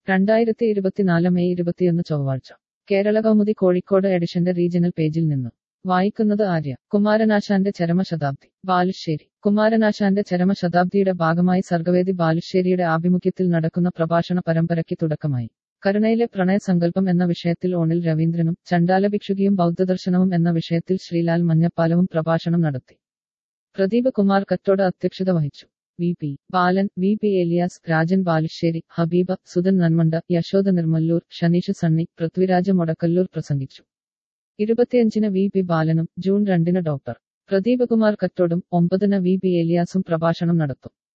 രണ്ടായിരത്തി ഇരുപത്തിനാല് മെയ് ഇരുപത്തിയൊന്ന് ചൊവ്വാഴ്ച കേരള കൗമുദി കോഴിക്കോട് എഡിഷന്റെ റീജിയണൽ പേജിൽ നിന്ന് വായിക്കുന്നത് ആര്യ കുമാരനാശാന്റെ ചരമശതാബ്ദി ബാലുശ്ശേരി കുമാരനാശാന്റെ ചരമശതാബ്ദിയുടെ ഭാഗമായി സർഗവേദി ബാലുശ്ശേരിയുടെ ആഭിമുഖ്യത്തിൽ നടക്കുന്ന പ്രഭാഷണ പരമ്പരയ്ക്ക് തുടക്കമായി കരുണയിലെ പ്രണയസങ്കല്പം എന്ന വിഷയത്തിൽ ഓണിൽ രവീന്ദ്രനും ചണ്ടാലഭിക്ഷുകിയും ബൗദ്ധദർശനവും എന്ന വിഷയത്തിൽ ശ്രീലാൽ മഞ്ഞപ്പാലവും പ്രഭാഷണം നടത്തി പ്രദീപ് കുമാർ കറ്റോട് അധ്യക്ഷത വഹിച്ചു V P Balan V P Elias Rajan Balussery Habeeba Sudhan Nanmanda Yashoda നിർമല്ലൂർ Shaneesh Sunny Prithviraj Modakkallur പ്രസംഗിച്ചു ഇരുപത്തിയഞ്ചിന് വി പി ബാലനും ജൂൺ രണ്ടിന് ഡോക്ടർ പ്രദീപ് കുമാർ കറ്റോടും ഒമ്പതിന് വി പി ഏലിയാസും പ്രഭാഷണം നടത്തും